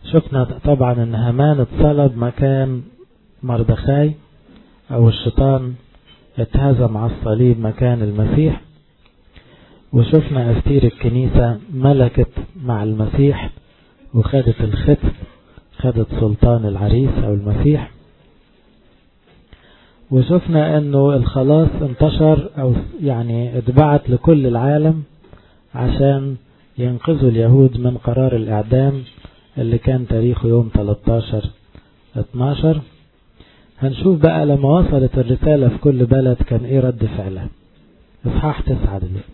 شفنا طبعا ان هامان اتصلب مكان مردخاي او الشيطان اتهزم على الصليب مكان المسيح وشفنا أستير الكنيسة ملكت مع المسيح وخدت الختم خدت سلطان العريس أو المسيح وشفنا أنه الخلاص انتشر أو يعني اتبعت لكل العالم عشان ينقذوا اليهود من قرار الإعدام اللي كان تاريخه يوم 13 12 هنشوف بقى لما وصلت الرسالة في كل بلد كان ايه رد فعلها اصحاح تسعة دلوقتي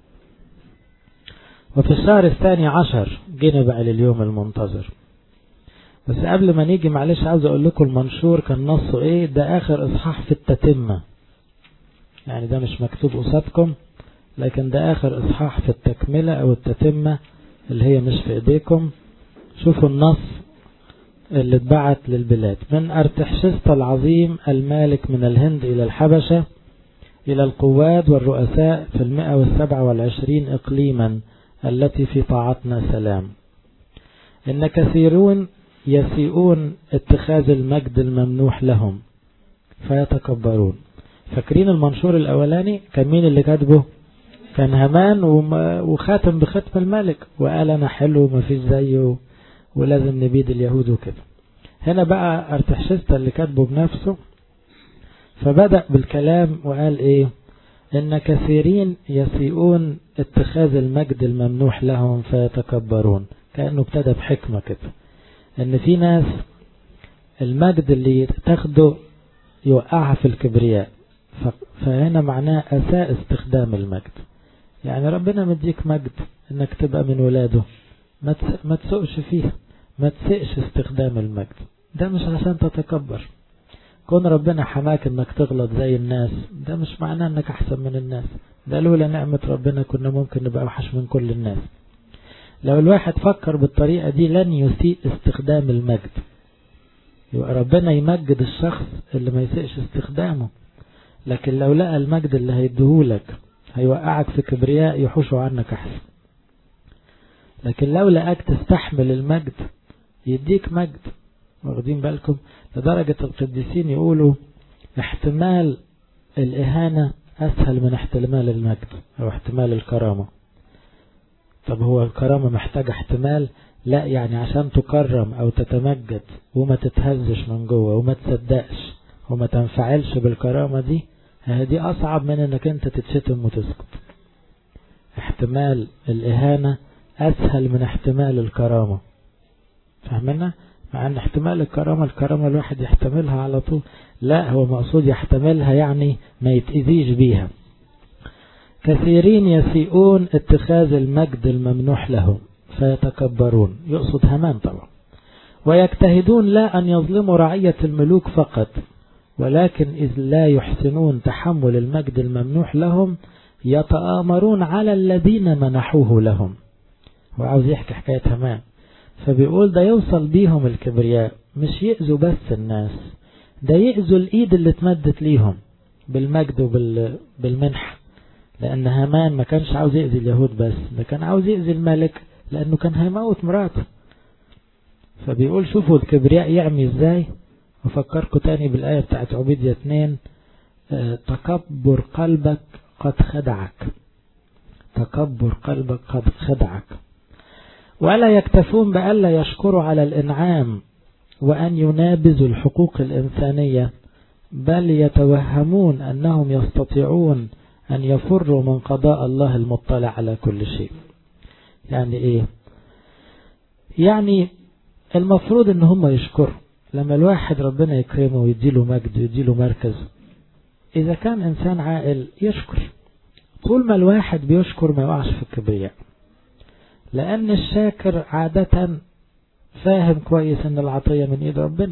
وفي الشهر الثاني عشر جينا بقى لليوم المنتظر بس قبل ما نيجي معلش عاوز اقول لكم المنشور كان نصه ايه ده اخر اصحاح في التتمة يعني ده مش مكتوب قصادكم لكن ده اخر اصحاح في التكملة او التتمة اللي هي مش في ايديكم شوفوا النص اللي اتبعت للبلاد من أرتحشست العظيم المالك من الهند إلى الحبشة إلى القواد والرؤساء في المئة والسبعة والعشرين إقليما التي في طاعتنا سلام إن كثيرون يسيئون اتخاذ المجد الممنوح لهم فيتكبرون فاكرين المنشور الأولاني كان مين اللي كاتبه كان همان وخاتم بختم الملك وقال أنا حلو مفيش زيه ولازم نبيد اليهود وكده هنا بقى ارتحشستا اللي كاتبه بنفسه فبدأ بالكلام وقال ايه ان كثيرين يسيئون اتخاذ المجد الممنوح لهم فيتكبرون كأنه ابتدى بحكمة كده ان في ناس المجد اللي تاخده يوقعها في الكبرياء فهنا معناه أساء استخدام المجد يعني ربنا مديك مجد انك تبقى من ولاده ما تسوقش فيها ما تسقش استخدام المجد ده مش عشان تتكبر كون ربنا حماك انك تغلط زي الناس ده مش معناه انك احسن من الناس ده لولا نعمة ربنا كنا ممكن نبقى اوحش من كل الناس لو الواحد فكر بالطريقة دي لن يسيء استخدام المجد يبقى ربنا يمجد الشخص اللي ما يسيئش استخدامه لكن لو لقى المجد اللي هيديهولك هيوقعك في كبرياء يحوشه عنك احسن لكن لو لقاك تستحمل المجد يديك مجد واخدين بالكم لدرجة القديسين يقولوا احتمال الإهانة أسهل من احتمال المجد أو احتمال الكرامة طب هو الكرامة محتاجة احتمال لا يعني عشان تكرم أو تتمجد وما تتهزش من جوه وما تصدقش وما تنفعلش بالكرامة دي دي أصعب من انك انت تتشتم وتسكت احتمال الإهانة أسهل من احتمال الكرامة فاهمنا؟ مع أن احتمال الكرامة الكرامة الواحد يحتملها على طول لا هو مقصود يحتملها يعني ما يتأذيش بيها كثيرين يسيئون اتخاذ المجد الممنوح لهم فيتكبرون يقصد همان طبعا ويجتهدون لا أن يظلموا رعية الملوك فقط ولكن إذ لا يحسنون تحمل المجد الممنوح لهم يتآمرون على الذين منحوه لهم وعاوز يحكي حكاية همان فبيقول ده يوصل بيهم الكبرياء مش يأذوا بس الناس ده يأذوا الإيد اللي اتمدت ليهم بالمجد وبالمنح لأن هامان ما كانش عاوز يأذي اليهود بس ده كان عاوز يأذي الملك لأنه كان هيموت مراته فبيقول شوفوا الكبرياء يعمي ازاي وفكركم تاني بالآية بتاعت عبيدية 2 اه تكبر قلبك قد خدعك تكبر قلبك قد خدعك ولا يكتفون بألا يشكروا على الإنعام وأن ينابذوا الحقوق الإنسانية بل يتوهمون أنهم يستطيعون أن يفروا من قضاء الله المطلع على كل شيء يعني إيه يعني المفروض أن هم يشكروا لما الواحد ربنا يكرمه ويديله مجد ويديله مركز إذا كان إنسان عاقل يشكر طول ما الواحد بيشكر ما يقعش في الكبرياء لأن الشاكر عادة فاهم كويس ان العطية من ايد ربنا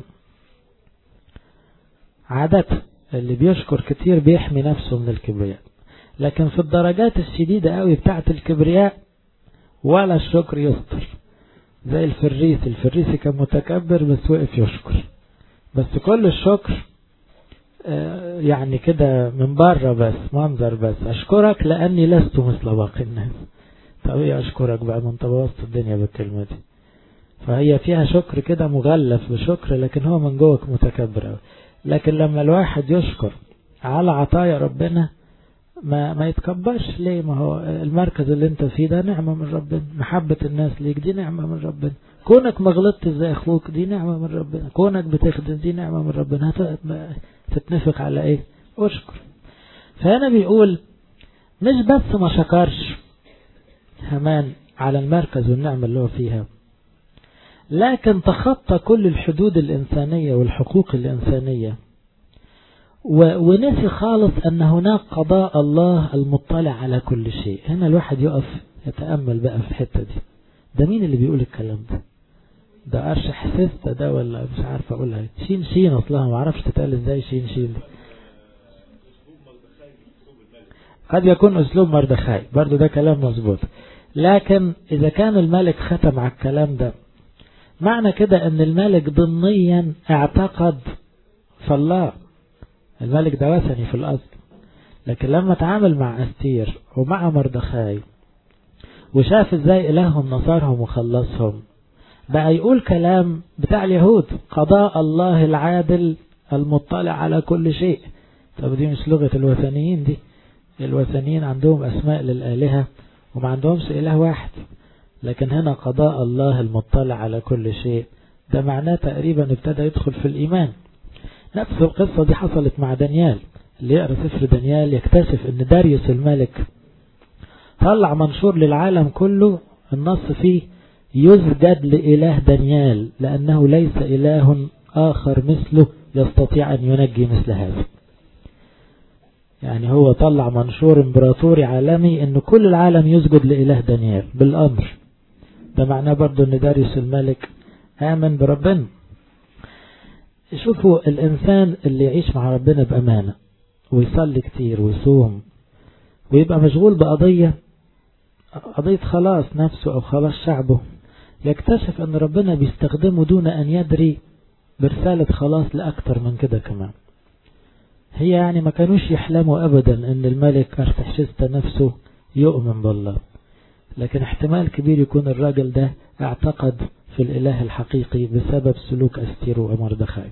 عادة اللي بيشكر كتير بيحمي نفسه من الكبرياء لكن في الدرجات الشديدة قوي بتاعة الكبرياء ولا الشكر يستر زي الفريس الفريسي كان متكبر بس وقف يشكر بس كل الشكر يعني كده من بره بس منظر بس اشكرك لاني لست مثل باقي الناس طب ايه اشكرك بقى من طب وسط الدنيا بالكلمة دي فهي فيها شكر كده مغلف بشكر لكن هو من جوه متكبر لكن لما الواحد يشكر على عطايا ربنا ما ما يتكبرش ليه ما هو المركز اللي انت فيه ده نعمة من ربنا محبة الناس ليك دي نعمة من ربنا كونك ما غلطت زي اخوك دي نعمة من ربنا كونك بتخدم دي نعمة من ربنا تتنفق على ايه اشكر فهنا بيقول مش بس ما شكرش همان على المركز والنعمة اللي هو فيها لكن تخطى كل الحدود الإنسانية والحقوق الإنسانية ونسي خالص أن هناك قضاء الله المطلع على كل شيء هنا الواحد يقف يتأمل بقى في الحتة دي ده مين اللي بيقول الكلام ده ده قرش حسست ده ولا مش عارف أقولها شين شين أصلها ما عرفش تتقال ازاي شين شين دي قد يكون أسلوب مردخاي برضو ده كلام مظبوط لكن إذا كان الملك ختم على الكلام ده معنى كده أن الملك ضمنيا اعتقد في الله الملك ده وثني في الأصل لكن لما تعامل مع أستير ومع مردخاي وشاف ازاي إلههم نصرهم وخلصهم بقى يقول كلام بتاع اليهود قضاء الله العادل المطلع على كل شيء طب دي مش لغة الوثنيين دي الوثنيين عندهم أسماء للآلهة وما عندهمش إله واحد لكن هنا قضاء الله المطلع على كل شيء ده معناه تقريبا ابتدى يدخل في الإيمان نفس القصة دي حصلت مع دانيال اللي يقرأ سفر دانيال يكتشف ان داريوس الملك طلع منشور للعالم كله النص فيه يسجد لإله دانيال لأنه ليس إله آخر مثله يستطيع أن ينجي مثل هذا يعني هو طلع منشور امبراطوري عالمي ان كل العالم يسجد لإله دانيال بالأمر ده معناه برضو ان داريوس الملك آمن بربنا شوفوا الإنسان اللي يعيش مع ربنا بأمانة ويصلي كتير ويصوم ويبقى مشغول بقضية قضية خلاص نفسه أو خلاص شعبه يكتشف أن ربنا بيستخدمه دون أن يدري برسالة خلاص لأكتر من كده كمان هي يعني ما كانوش يحلموا أبدا أن الملك أرتحشست نفسه يؤمن بالله لكن احتمال كبير يكون الراجل ده اعتقد في الإله الحقيقي بسبب سلوك أستير ومردخاي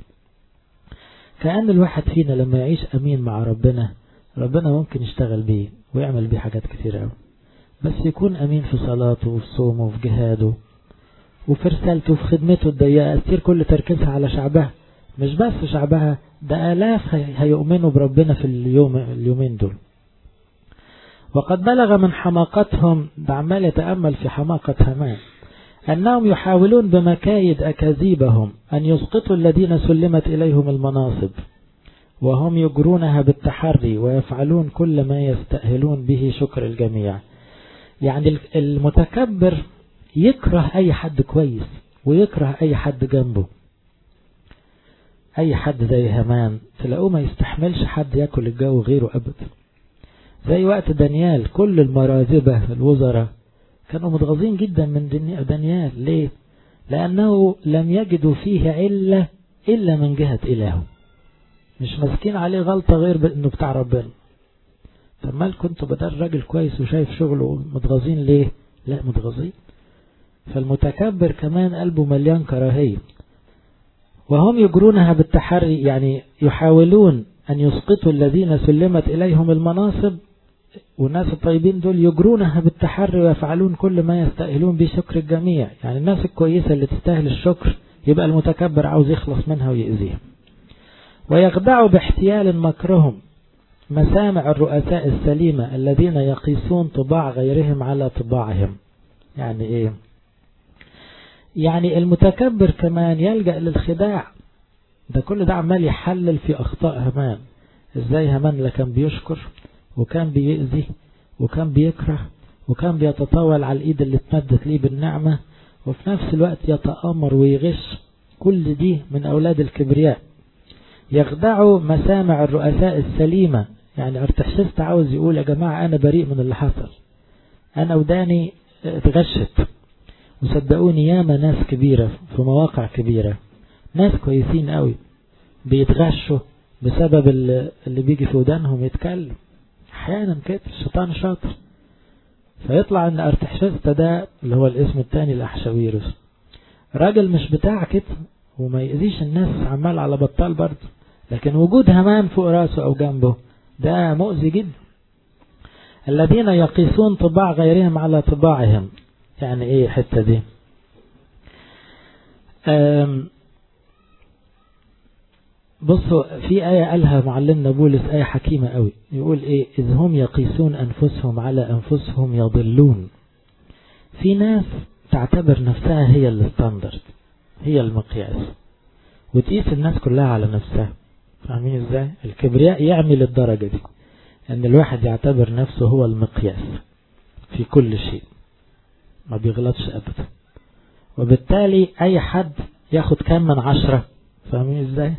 كأن الواحد فينا لما يعيش أمين مع ربنا ربنا ممكن يشتغل بيه ويعمل بيه حاجات كتير قوي بس يكون أمين في صلاته وفي صومه وفي جهاده وفي رسالته وفي خدمته الضيقة أستير كل تركيزها على شعبها مش بس شعبها ده آلاف هيؤمنوا بربنا في اليوم اليومين دول وقد بلغ من حماقتهم ده عمال يتأمل في حماقة همان أنهم يحاولون بمكايد أكاذيبهم أن يسقطوا الذين سلمت إليهم المناصب وهم يجرونها بالتحري ويفعلون كل ما يستأهلون به شكر الجميع يعني المتكبر يكره أي حد كويس ويكره أي حد جنبه أي حد زي همان تلاقوه ما يستحملش حد ياكل الجو غيره أبدا زي وقت دانيال كل المراذبة الوزراء كانوا متغاظين جدا من دانيال ليه لأنه لم يجدوا فيه علة إلا من جهة إلهه مش ماسكين عليه غلطة غير بأنه بتاع ربنا طب مال كنتوا بدل راجل كويس وشايف شغله متغاظين ليه لا متغاظين فالمتكبر كمان قلبه مليان كراهية وهم يجرونها بالتحري يعني يحاولون أن يسقطوا الذين سلمت إليهم المناصب والناس الطيبين دول يجرونها بالتحري ويفعلون كل ما يستأهلون به شكر الجميع يعني الناس الكويسة اللي تستاهل الشكر يبقى المتكبر عاوز يخلص منها ويأذيها ويخدعوا باحتيال مكرهم مسامع الرؤساء السليمة الذين يقيسون طباع غيرهم على طباعهم يعني ايه يعني المتكبر كمان يلجأ للخداع ده كل ده عمال يحلل في أخطاء همان ازاي همان لا كان بيشكر وكان بيأذي وكان بيكره وكان بيتطاول على الإيد اللي اتمدت ليه بالنعمة وفي نفس الوقت يتآمر ويغش كل دي من أولاد الكبرياء يخدعوا مسامع الرؤساء السليمة يعني ارتحشست عاوز يقول يا جماعة أنا بريء من اللي حصل أنا وداني اتغشت وصدقوني ياما ناس كبيرة في مواقع كبيرة ناس كويسين قوي بيتغشوا بسبب اللي بيجي في ودانهم يتكلم احيانا كده الشيطان شاطر فيطلع ان ارتحشست ده اللي هو الاسم الثاني لاحشاويروس راجل مش بتاع كده وما يأذيش الناس عمال على بطال برضه لكن وجود همان فوق راسه أو جنبه ده مؤذي جدا الذين يقيسون طباع غيرهم على طباعهم يعني ايه الحتة دي بصوا في آية قالها معلمنا بولس آية حكيمة قوي يقول إيه إذ هم يقيسون أنفسهم على أنفسهم يضلون في ناس تعتبر نفسها هي الستاندرد هي المقياس وتقيس الناس كلها على نفسها فاهمين ازاي الكبرياء يعمل الدرجة دي ان الواحد يعتبر نفسه هو المقياس في كل شيء ما بيغلطش ابدا وبالتالي اي حد ياخد كام من عشرة فاهمين ازاي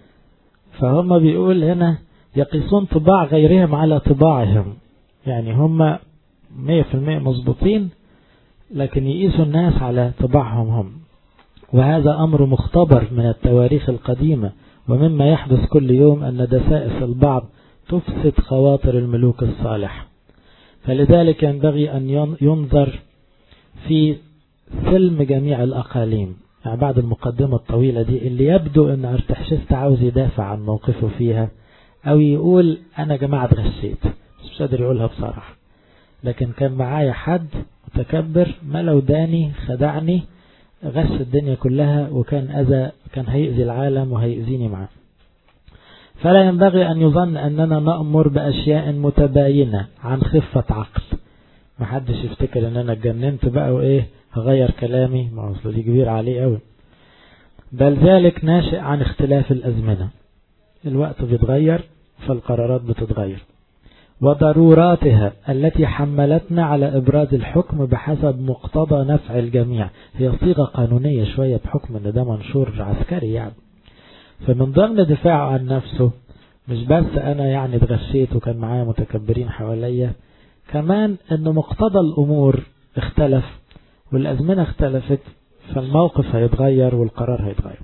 فهم بيقول هنا يقيسون طباع غيرهم على طباعهم يعني هم مية في المية مظبوطين لكن يقيسوا الناس على طباعهم هم وهذا أمر مختبر من التواريخ القديمة ومما يحدث كل يوم أن دسائس البعض تفسد خواطر الملوك الصالح فلذلك ينبغي أن ينظر في سلم جميع الأقاليم يعني بعد المقدمة الطويلة دي اللي يبدو أن أرتحشست عاوز يدافع عن موقفه فيها أو يقول أنا جماعة اتغشيت بس مش قادر يقولها بصراحة لكن كان معايا حد متكبر ملو داني خدعني غش الدنيا كلها وكان أذى كان هيأذي العالم وهيأذيني معاه فلا ينبغي أن يظن أننا نأمر بأشياء متباينة عن خفة عقل محدش يفتكر أن أنا اتجننت بقى وإيه هغير كلامي ما أصل دي كبير عليه قوي بل ذلك ناشئ عن اختلاف الأزمنة الوقت بيتغير فالقرارات بتتغير وضروراتها التي حملتنا على إبراز الحكم بحسب مقتضى نفع الجميع هي صيغة قانونية شوية بحكم أن ده منشور عسكري يعني فمن ضمن دفاعه عن نفسه مش بس أنا يعني اتغشيت وكان معايا متكبرين حواليا كمان أن مقتضى الأمور اختلف والأزمنة اختلفت فالموقف هيتغير والقرار هيتغير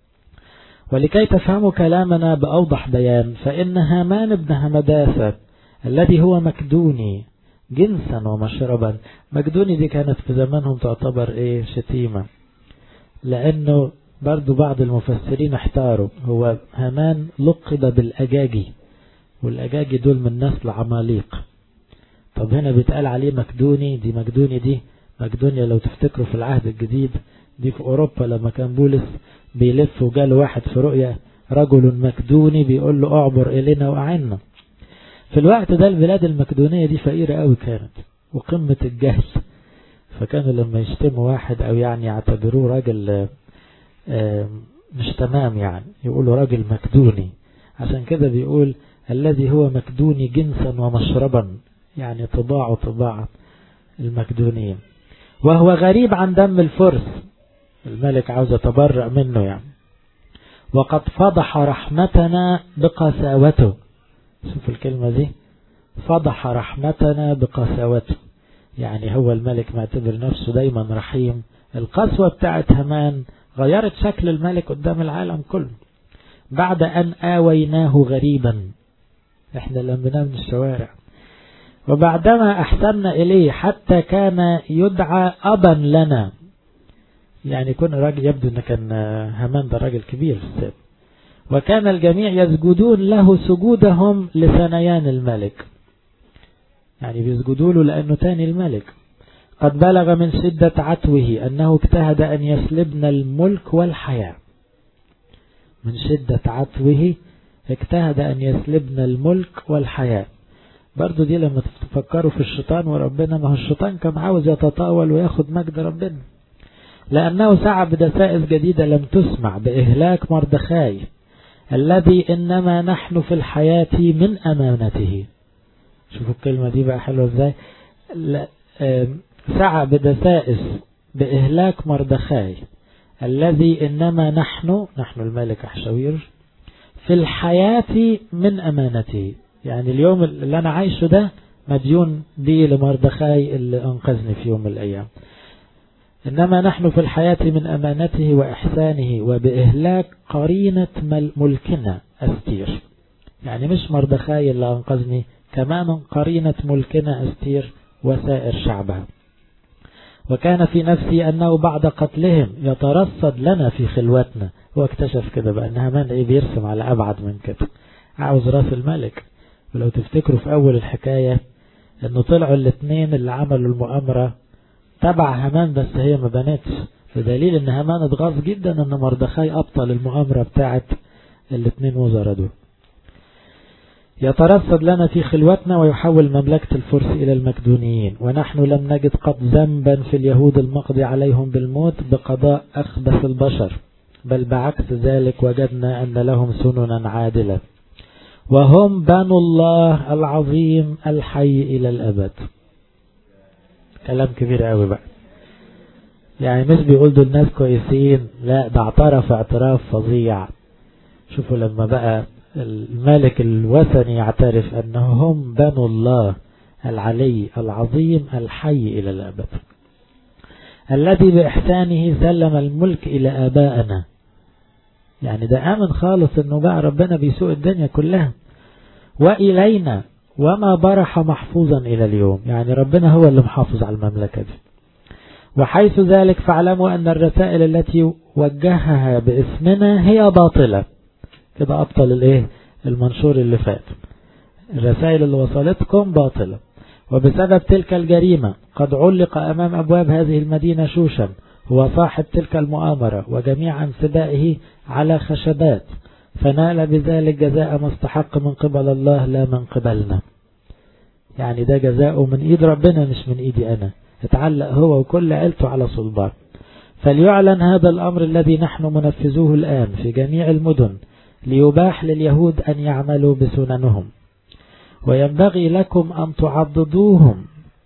ولكي تفهموا كلامنا بأوضح بيان فإن هامان بن همداسة الذي هو مكدوني جنسا ومشربا مكدوني دي كانت في زمانهم تعتبر ايه شتيمة لأنه برضو بعض المفسرين احتاروا هو هامان لقب بالأجاجي والأجاجي دول من نسل عماليق طب هنا بيتقال عليه مكدوني دي مكدوني دي مقدونيا لو تفتكروا في العهد الجديد دي في أوروبا لما كان بولس بيلف وجاله واحد في رؤية رجل مكدوني بيقول له اعبر إلينا وأعنا في الوقت ده البلاد المكدونية دي فقيرة قوي كانت وقمة الجهل فكانوا لما يشتموا واحد أو يعني يعتبروه راجل مش تمام يعني يقولوا راجل مكدوني عشان كده بيقول الذي هو مكدوني جنسا ومشربا يعني طباعه طباع المكدونيين وهو غريب عن دم الفرس الملك عاوز يتبرأ منه يعني وقد فضح رحمتنا بقساوته شوف الكلمة دي فضح رحمتنا بقساوته يعني هو الملك معتبر نفسه دايما رحيم القسوة بتاعت همان غيرت شكل الملك قدام العالم كله بعد أن آويناه غريبا احنا لمناه من الشوارع وبعدما أحسننا إليه حتى كان يدعى أبا لنا يعني يكون راجل يبدو أن كان همان ده راجل كبير في السن وكان الجميع يسجدون له سجودهم لثنيان الملك يعني بيسجدوا له لأنه تاني الملك قد بلغ من شدة عتوه أنه اجتهد أن يسلبنا الملك والحياة من شدة عتوه اجتهد أن يسلبنا الملك والحياة برضو دي لما تفكروا في الشيطان وربنا ما هو الشيطان كان عاوز يتطاول وياخد مجد ربنا لأنه سعى بدسائس جديدة لم تسمع بإهلاك مردخاي الذي إنما نحن في الحياة من أمانته شوفوا الكلمة دي بقى حلوة ازاي سعى بدسائس بإهلاك مردخاي الذي إنما نحن نحن الملك أحشوير في الحياة من أمانته يعني اليوم اللي أنا عايشه ده مديون بيه لمردخاي اللي أنقذني في يوم من الأيام إنما نحن في الحياة من أمانته وإحسانه وبإهلاك قرينة ملكنا أستير يعني مش مردخاي اللي أنقذني كمان قرينة ملكنا أستير وسائر شعبها وكان في نفسي أنه بعد قتلهم يترصد لنا في خلوتنا هو اكتشف كده بقى أن هامان إيه بيرسم على أبعد من كده عاوز راس الملك ولو تفتكروا في أول الحكاية أنه طلعوا الاثنين اللي عملوا المؤامرة تبع هامان بس هي ما بنتش بدليل أن هامان اتغاظ جدا أن مردخاي أبطل المؤامرة بتاعت الاثنين وزراء دول يترصد لنا في خلوتنا ويحول مملكة الفرس إلى المكدونيين ونحن لم نجد قط ذنبا في اليهود المقضي عليهم بالموت بقضاء أخبث البشر بل بعكس ذلك وجدنا أن لهم سننا عادلة وهم بنو الله العظيم الحي إلى الأبد كلام كبير قوي بقى يعني مش بيقول دول ناس كويسين لا ده اعترف اعتراف فظيع شوفوا لما بقى الملك الوثني يعترف أنهم بنو الله العلي العظيم الحي إلى الأبد الذي بإحسانه سلم الملك إلى آبائنا يعني ده آمن خالص أنه بقى ربنا بيسوق الدنيا كلها وإلينا وما برح محفوظا إلى اليوم يعني ربنا هو اللي محافظ على المملكة دي وحيث ذلك فاعلموا أن الرسائل التي وجهها باسمنا هي باطلة كده أبطل الايه المنشور اللي فات الرسائل اللي وصلتكم باطلة وبسبب تلك الجريمة قد علق أمام أبواب هذه المدينة شوشا هو صاحب تلك المؤامرة وجميع انسبائه على خشبات فنال بذلك جزاء ما استحق من قبل الله لا من قبلنا يعني ده جزاؤه من ايد ربنا مش من ايدي انا اتعلق هو وكل عيلته على صلبان فليعلن هذا الامر الذي نحن منفذوه الان في جميع المدن ليباح لليهود أن يعملوا بسننهم وينبغي لكم أن تعضدوهم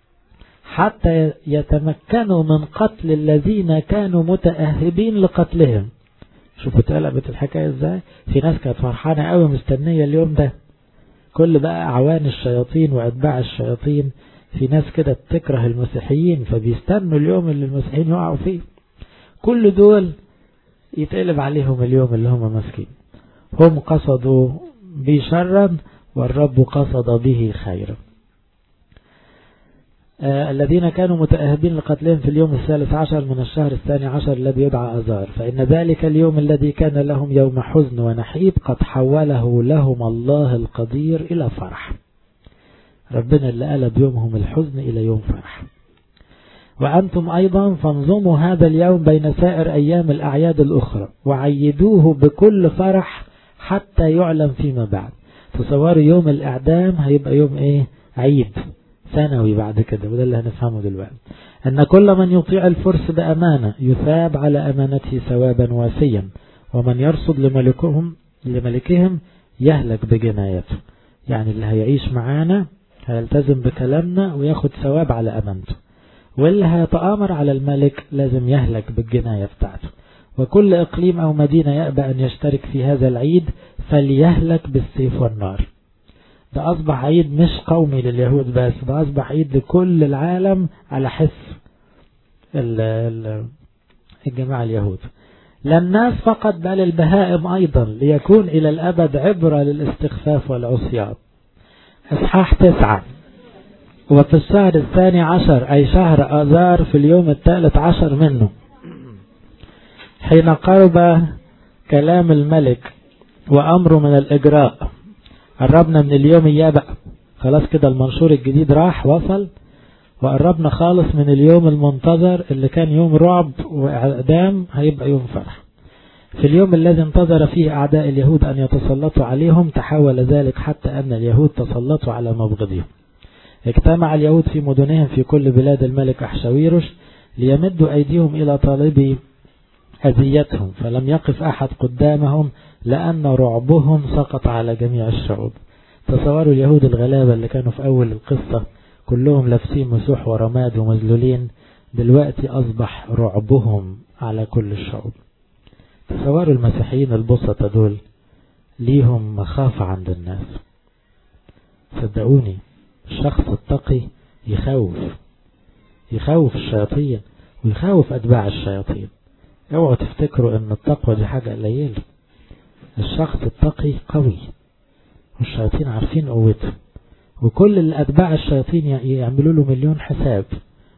حتى يتمكنوا من قتل الذين كانوا متأهبين لقتلهم شوفوا اتقلبت الحكاية ازاي في ناس كانت فرحانة قوي مستنية اليوم ده كل بقى أعوان الشياطين وأتباع الشياطين في ناس كده بتكره المسيحيين فبيستنوا اليوم اللي المسيحيين يقعوا فيه كل دول يتقلب عليهم اليوم اللي هم ماسكين هم قصدوا بي شرا والرب قصد به خيرا آه الذين كانوا متأهبين لقتلهم في اليوم الثالث عشر من الشهر الثاني عشر الذي يدعى أزار فإن ذلك اليوم الذي كان لهم يوم حزن ونحيب قد حوله لهم الله القدير إلى فرح ربنا اللي قلب يومهم الحزن إلى يوم فرح وأنتم أيضا فانظموا هذا اليوم بين سائر أيام الأعياد الأخرى وعيدوه بكل فرح حتى يعلم فيما بعد تصوروا يوم الإعدام هيبقى يوم إيه عيد ثانوي بعد كده وده اللي هنفهمه دلوقتي أن كل من يطيع الفرس بأمانة يثاب على أمانته ثوابا واسيا ومن يرصد لملكهم لملكهم يهلك بجنايته يعني اللي هيعيش معانا هيلتزم بكلامنا وياخد ثواب على أمانته واللي هيتآمر على الملك لازم يهلك بالجناية بتاعته وكل إقليم أو مدينة يأبى أن يشترك في هذا العيد فليهلك بالسيف والنار ده أصبح عيد مش قومي لليهود بس ده أصبح عيد لكل العالم على حس الجماعة اليهود للناس فقط بل البهائم أيضا ليكون إلى الأبد عبرة للاستخفاف والعصيان إصحاح تسعة وفي الشهر الثاني عشر أي شهر آذار في اليوم الثالث عشر منه حين قرب كلام الملك وأمره من الإجراء قربنا من اليوم إياه بقى خلاص كده المنشور الجديد راح وصل وقربنا خالص من اليوم المنتظر اللي كان يوم رعب وإعدام هيبقى يوم فرح في اليوم الذي انتظر فيه أعداء اليهود أن يتسلطوا عليهم تحول ذلك حتى أن اليهود تسلطوا على مبغضهم اجتمع اليهود في مدنهم في كل بلاد الملك أحشويرش ليمدوا أيديهم إلى طالبي أذيتهم فلم يقف أحد قدامهم لأن رعبهم سقط على جميع الشعوب تصوروا اليهود الغلابة اللي كانوا في أول القصة كلهم لابسين مسوح ورماد ومذلولين دلوقتي أصبح رعبهم على كل الشعوب تصوروا المسيحيين البسطة دول ليهم مخافة عند الناس صدقوني الشخص التقي يخوف يخوف الشياطين ويخوف أتباع الشياطين اوعوا تفتكروا ان التقوى دي حاجة قليلة الشخص التقي قوي والشياطين عارفين قوته وكل اللي أتباع الشياطين يعملوا له مليون حساب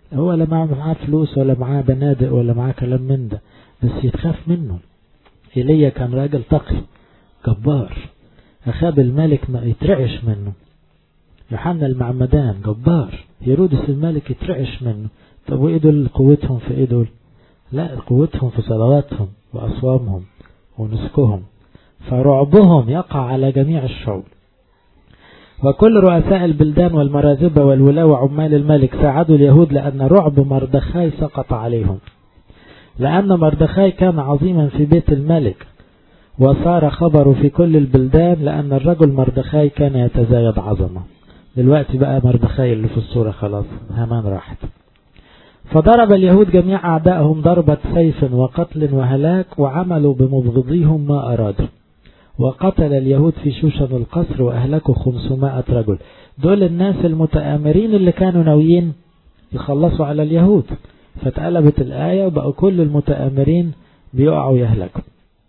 هو لا معاه فلوس ولا معاه بنادق ولا معاه كلام من ده بس يتخاف منه إيليا كان راجل تقي جبار أخاب الملك ما يترعش منه يوحنا المعمدان جبار هيرودس الملك يترعش منه طب وإيه دول قوتهم في إيه دول لا قوتهم في صلواتهم وأصوامهم ونسكهم فرعبهم يقع على جميع الشعوب وكل رؤساء البلدان والمراذبة والولاة وعمال الملك ساعدوا اليهود لأن رعب مردخاي سقط عليهم لأن مردخاي كان عظيما في بيت الملك وصار خبره في كل البلدان لأن الرجل مردخاي كان يتزايد عظمة دلوقتي بقى مردخاي اللي في الصورة خلاص همان راحت فضرب اليهود جميع أعدائهم ضربة سيف وقتل وهلاك وعملوا بمبغضيهم ما أرادوا وقتل اليهود في شوشن القصر وأهلكوا 500 رجل دول الناس المتآمرين اللي كانوا ناويين يخلصوا على اليهود فاتقلبت الآية وبقوا كل المتآمرين بيقعوا يهلكوا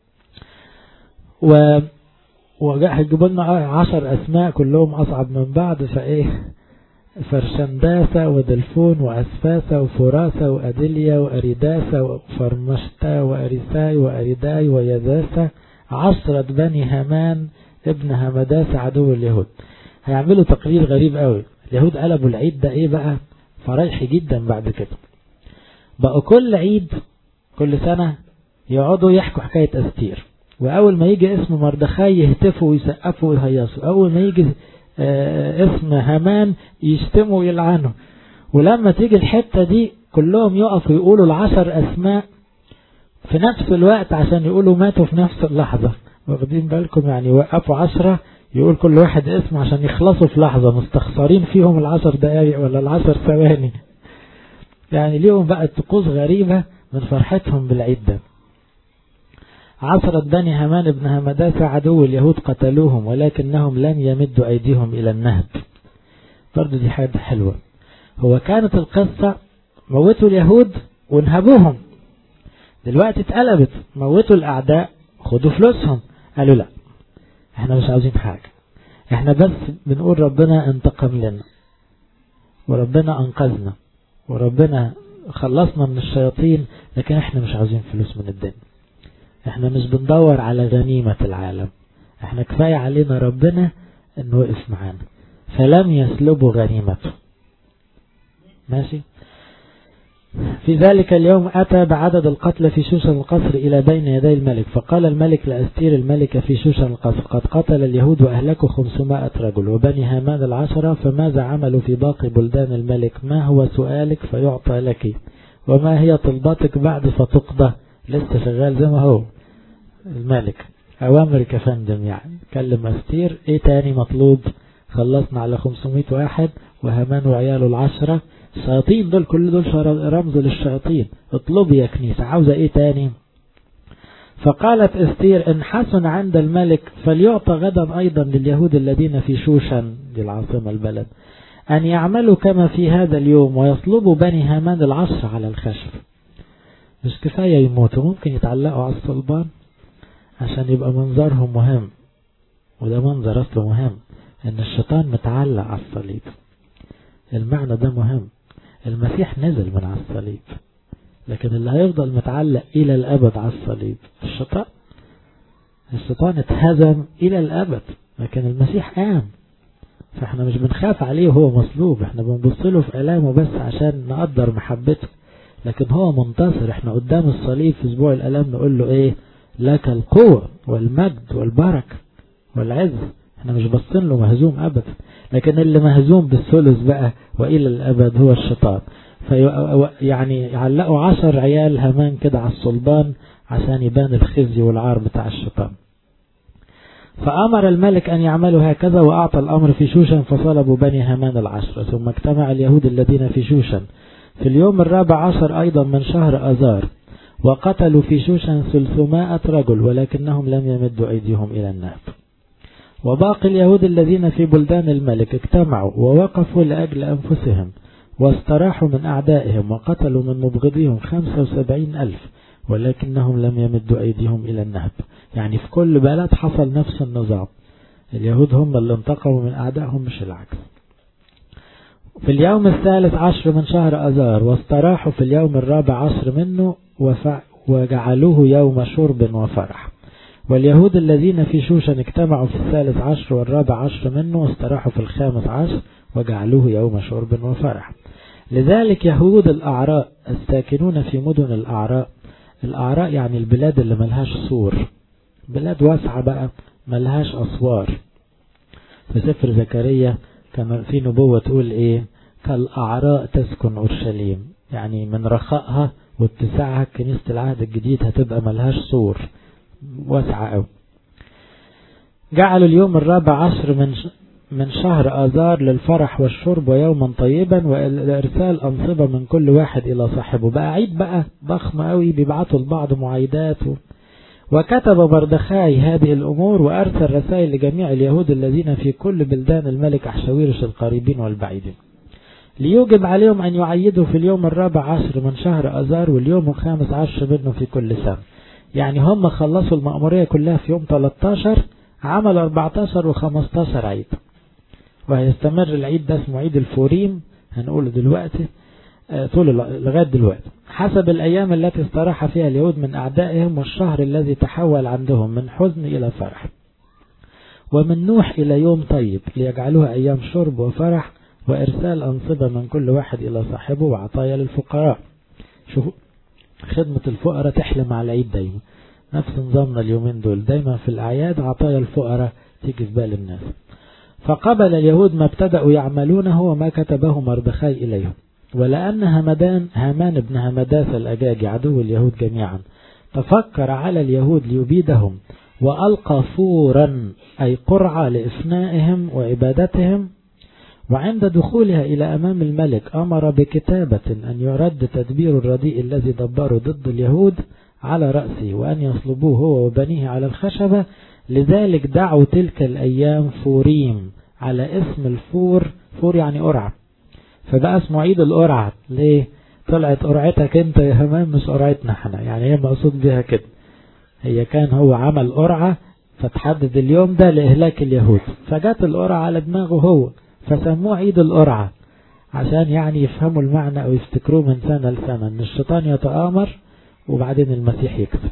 و وهيجيبوا لنا عشر أسماء كلهم أصعب من بعض فإيه فرشنداسة ودلفون وأسفاسة وفراسة وأديليا وأريداسة وفرمشتا وأريساي وأريداي ويذاسة عصرة بني هامان ابن همداس عدو اليهود هيعملوا تقرير غريب قوي اليهود قلبوا العيد ده ايه بقى فريحي جدا بعد كده بقوا كل عيد كل سنة يقعدوا يحكوا حكاية أستير وأول ما يجي اسم مردخاي يهتفوا ويسقفوا ويهيصوا أول ما يجي آه اسم هامان يشتموا ويلعنوا ولما تيجي الحتة دي كلهم يقفوا يقولوا العشر أسماء في نفس الوقت عشان يقولوا ماتوا في نفس اللحظة واخدين بالكم يعني وقفوا عشرة يقول كل واحد اسم عشان يخلصوا في لحظة مستخسرين فيهم العشر دقايق ولا العشر ثواني يعني ليهم بقى طقوس غريبة من فرحتهم بالعيد ده عصرت بني همان بن همداس عدو اليهود قتلوهم ولكنهم لم يمدوا أيديهم إلى النهب برضو دي حاجة حلوة هو كانت القصة موتوا اليهود ونهبوهم دلوقتي اتقلبت موتوا الأعداء خدوا فلوسهم قالوا لا احنا مش عاوزين حاجة احنا بس بنقول ربنا انتقم لنا وربنا انقذنا وربنا خلصنا من الشياطين لكن احنا مش عاوزين فلوس من الدنيا احنا مش بندور على غنيمة العالم احنا كفاية علينا ربنا انه وقف معانا فلم يسلبوا غنيمته ماشي في ذلك اليوم أتى بعدد القتلى في شوشن القصر إلى بين يدي الملك فقال الملك لأستير الملكة في شوشن القصر قد قتل اليهود وأهلكوا خمسمائة رجل وبني هامان العشرة فماذا عملوا في باقي بلدان الملك ما هو سؤالك فيعطى لك وما هي طلباتك بعد فتقضى لسه شغال زي ما هو الملك أوامرك يا فندم يعني كلم أستير إيه تاني مطلوب خلصنا على 500 واحد وهامان وعياله العشرة الشياطين دول كل دول رمز للشياطين اطلبي يا كنيسة عاوزة ايه تاني فقالت استير ان حسن عند الملك فليعطى غدا ايضا لليهود الذين في شوشن دي العاصمة البلد ان يعملوا كما في هذا اليوم ويطلبوا بني هامان العصر على الخشب مش كفاية يموتوا ممكن يتعلقوا على الصلبان عشان يبقى منظرهم مهم وده منظر اصله مهم ان الشيطان متعلق على الصليب المعنى ده مهم المسيح نزل من على الصليب لكن اللي هيفضل متعلق إلى الأبد على الصليب الشيطان الشيطان اتهزم إلى الأبد لكن المسيح قام فاحنا مش بنخاف عليه وهو مصلوب احنا بنبص له في ألامه بس عشان نقدر محبته لكن هو منتصر احنا قدام الصليب في اسبوع الألام نقول له ايه لك القوة والمجد والبركة والعز احنا مش باصين له مهزوم ابدا لكن اللي مهزوم بالثلث بقى والى الابد هو الشيطان في يعني يعلقوا عشر عيال همان كده على الصلبان عشان يبان الخزي والعار بتاع الشيطان فأمر الملك أن يعملوا هكذا وأعطى الأمر في شوشن فصلبوا بني هامان العشرة ثم اجتمع اليهود الذين في شوشن في اليوم الرابع عشر أيضا من شهر أذار وقتلوا في شوشن ثلثمائة رجل ولكنهم لم يمدوا أيديهم إلى النهب وباقي اليهود الذين في بلدان الملك اجتمعوا ووقفوا لأجل أنفسهم واستراحوا من أعدائهم وقتلوا من مبغضيهم خمسة وسبعين ألف ولكنهم لم يمدوا أيديهم إلى النهب يعني في كل بلد حصل نفس النظام اليهود هم اللي انتقموا من أعدائهم مش العكس في اليوم الثالث عشر من شهر أذار واستراحوا في اليوم الرابع عشر منه وفع وجعلوه يوم شرب وفرح واليهود الذين في شوشن اجتمعوا في الثالث عشر والرابع عشر منه واستراحوا في الخامس عشر وجعلوه يوم شرب وفرح لذلك يهود الأعراء الساكنون في مدن الأعراء الأعراء يعني البلاد اللي ملهاش سور بلاد واسعة بقى ملهاش أسوار في سفر زكريا كان في نبوة تقول ايه كالأعراء تسكن أورشليم يعني من رخائها واتساعها كنيسة العهد الجديد هتبقى ملهاش سور واسعة أوي جعلوا اليوم الرابع عشر من من شهر آذار للفرح والشرب ويوما طيبا والإرسال أنصبة من كل واحد إلى صاحبه بقى عيد بقى ضخم قوي بيبعتوا لبعض معايدات و... وكتب بردخاي هذه الأمور وأرسل رسائل لجميع اليهود الذين في كل بلدان الملك أحشاويرش القريبين والبعيدين ليوجب عليهم أن يعيدوا في اليوم الرابع عشر من شهر أذار واليوم الخامس عشر منه في كل سنة يعني هم خلصوا المأمورية كلها في يوم 13 عمل 14 و15 عيد وهيستمر العيد ده اسمه عيد الفوريم هنقوله دلوقتي طول لغاية دلوقتي حسب الأيام التي استراح فيها اليهود من أعدائهم والشهر الذي تحول عندهم من حزن إلى فرح ومن نوح إلى يوم طيب ليجعلوها أيام شرب وفرح وإرسال أنصبة من كل واحد إلى صاحبه وعطايا للفقراء شوفوا خدمة الفقراء تحلم على العيد دايما نفس نظامنا اليومين دول دايما في الأعياد عطايا الفقراء تيجي في بال الناس فقبل اليهود ما ابتدأوا يعملونه وما كتبه مردخاي إليهم ولأن همدان هامان بن همداس الأجاجي عدو اليهود جميعا تفكر على اليهود ليبيدهم وألقى فورا أي قرعة لإفنائهم وعبادتهم وعند دخولها إلى أمام الملك أمر بكتابة أن يرد تدبير الرديء الذي دبره ضد اليهود على رأسه وأن يصلبوه هو وبنيه على الخشبة لذلك دعوا تلك الأيام فوريم على اسم الفور فور يعني قرعة فبقى اسمه عيد القرعة ليه طلعت قرعتك انت يا همام مش قرعتنا احنا يعني هي مقصود بها كده هي كان هو عمل قرعة فتحدد اليوم ده لإهلاك اليهود فجت القرعة على دماغه هو فسموه عيد القرعة عشان يعني يفهموا المعنى أو يفتكروه من سنة لسنة إن الشيطان يتآمر وبعدين المسيح يكسب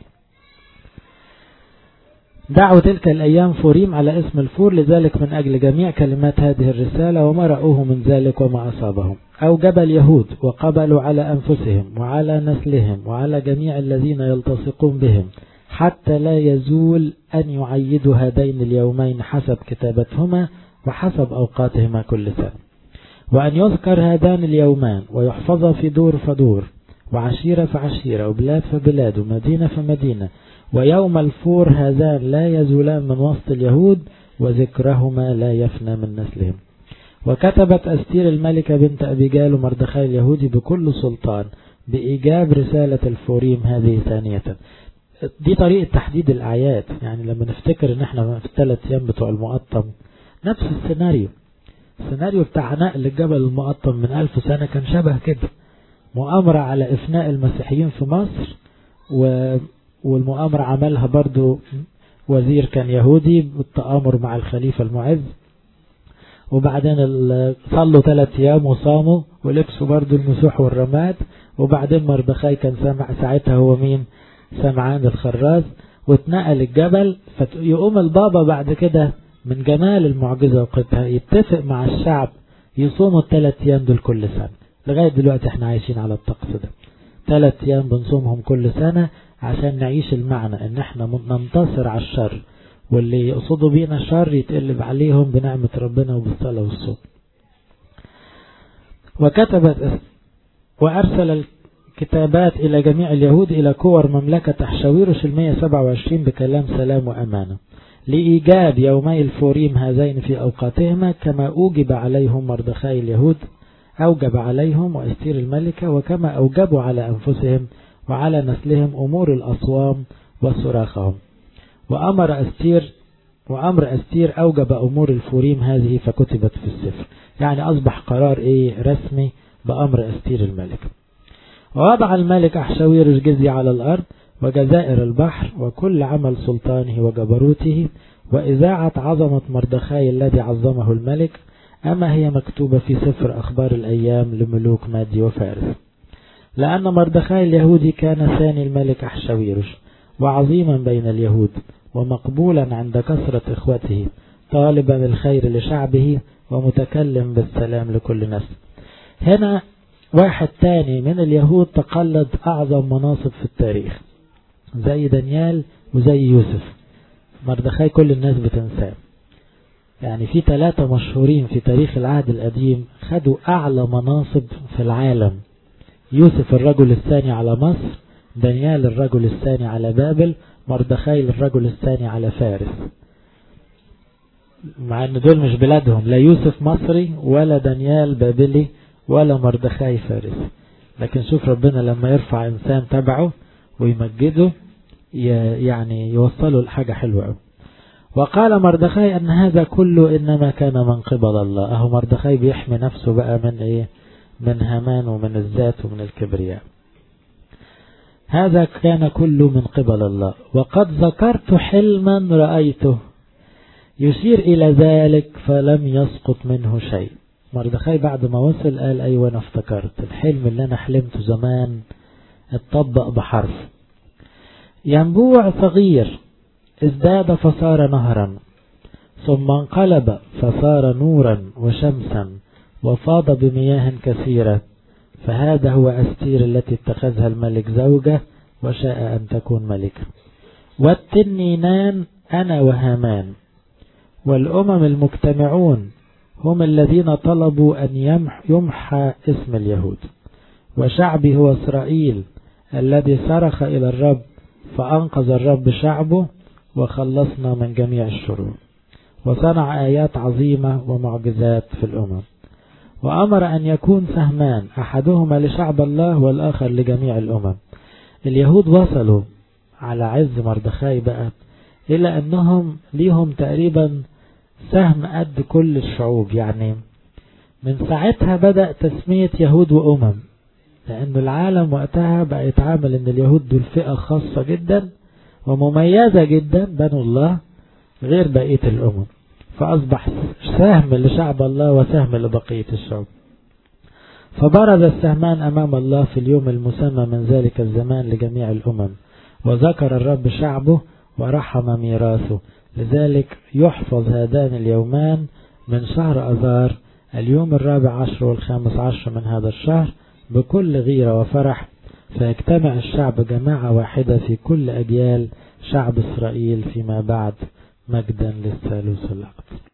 دعوا تلك الأيام فوريم على اسم الفور لذلك من أجل جميع كلمات هذه الرسالة وما رأوه من ذلك وما أصابهم أوجب اليهود وقبلوا على أنفسهم وعلى نسلهم وعلى جميع الذين يلتصقون بهم حتى لا يزول أن يعيدوا هذين اليومين حسب كتابتهما وحسب أوقاتهما كل سنة وأن يذكر هذان اليومان ويحفظا في دور فدور وعشيرة فعشيرة وبلاد فبلاد ومدينة فمدينة ويوم الفور هذان لا يزولان من وسط اليهود وذكرهما لا يفنى من نسلهم وكتبت أستير الملكة بنت أبيجال ومردخاي اليهودي بكل سلطان بإيجاب رسالة الفوريم هذه ثانية دي طريقة تحديد الأعياد يعني لما نفتكر ان احنا في الثلاث ايام بتوع المقطم نفس السيناريو السيناريو بتاع نقل الجبل المقطم من ألف سنة كان شبه كده مؤامرة على إفناء المسيحيين في مصر و... والمؤامرة عملها برضو وزير كان يهودي بالتآمر مع الخليفة المعز وبعدين صلوا ثلاث أيام وصاموا ولبسوا برضو المسوح والرماد وبعدين مردخاي كان سامع ساعتها هو مين سمعان الخراز واتنقل الجبل فيقوم البابا بعد كده من جمال المعجزة وقتها يتفق مع الشعب يصوموا الثلاث أيام دول كل سنة لغاية دلوقتي احنا عايشين على الطقس ده ثلاث أيام بنصومهم كل سنة عشان نعيش المعنى ان احنا ننتصر على الشر واللي يقصدوا بينا الشر يتقلب عليهم بنعمة ربنا وبالصلاة والصوم وكتبت وأرسل الكتابات إلى جميع اليهود إلى كور مملكة أحشاويرش المية سبعة وعشرين بكلام سلام وأمانة لإيجاب يومي الفوريم هذين في أوقاتهما كما أوجب عليهم مردخاي اليهود أوجب عليهم وأستير الملكة وكما أوجبوا على أنفسهم وعلى نسلهم أمور الأصوام وصراخهم وأمر أستير وأمر أستير أوجب أمور الفوريم هذه فكتبت في السفر يعني أصبح قرار إيه رسمي بأمر أستير الملك ووضع الملك أحشاويرش جزية على الأرض وجزائر البحر وكل عمل سلطانه وجبروته وإذاعة عظمة مردخاي الذي عظمه الملك أما هي مكتوبة في سفر أخبار الأيام لملوك مادي وفارس لأن مردخاي اليهودي كان ثاني الملك أحشويرش وعظيما بين اليهود ومقبولا عند كثرة إخوته طالبا الخير لشعبه ومتكلم بالسلام لكل نفس هنا واحد تاني من اليهود تقلد أعظم مناصب في التاريخ زي دانيال وزي يوسف مردخاي كل الناس بتنساه يعني في ثلاثة مشهورين في تاريخ العهد القديم خدوا أعلى مناصب في العالم يوسف الرجل الثاني على مصر دانيال الرجل الثاني على بابل مردخاي الرجل الثاني على فارس مع ان دول مش بلادهم لا يوسف مصري ولا دانيال بابلي ولا مردخاي فارسي لكن شوف ربنا لما يرفع انسان تبعه ويمجده يعني يوصله لحاجة حلوة قوي وقال مردخاي أن هذا كله إنما كان من قبل الله أهو مردخاي بيحمي نفسه بقى من إيه من همان ومن الذات ومن الكبرياء هذا كان كله من قبل الله وقد ذكرت حلما رأيته يشير إلى ذلك فلم يسقط منه شيء مردخاي بعد ما وصل قال أيوة أنا افتكرت الحلم اللي أنا حلمته زمان اتطبق بحرف ينبوع صغير ازداد فصار نهرا ثم انقلب فصار نورا وشمسا وفاض بمياه كثيرة فهذا هو أستير التي اتخذها الملك زوجة وشاء أن تكون ملكة والتنينان أنا وهامان والأمم المجتمعون هم الذين طلبوا أن يمح يمحى اسم اليهود وشعبي هو إسرائيل الذي صرخ إلى الرب فأنقذ الرب شعبه وخلصنا من جميع الشرور وصنع آيات عظيمة ومعجزات في الأمم وأمر أن يكون سهمان أحدهما لشعب الله والآخر لجميع الأمم اليهود وصلوا على عز مردخاي بقى إلى أنهم ليهم تقريبا سهم قد كل الشعوب يعني من ساعتها بدأ تسمية يهود وأمم لأن العالم وقتها بقى يتعامل أن اليهود دول فئة خاصة جدا ومميزة جدا بنو الله غير بقية الأمم فأصبح سهم لشعب الله وسهم لبقية الشعوب فبرز السهمان أمام الله في اليوم المسمى من ذلك الزمان لجميع الأمم وذكر الرب شعبه ورحم ميراثه لذلك يحفظ هذان اليومان من شهر أذار اليوم الرابع عشر والخامس عشر من هذا الشهر بكل غيرة وفرح فيجتمع الشعب جماعة واحدة في كل أجيال شعب إسرائيل فيما بعد مجدا للثالوث الأقدس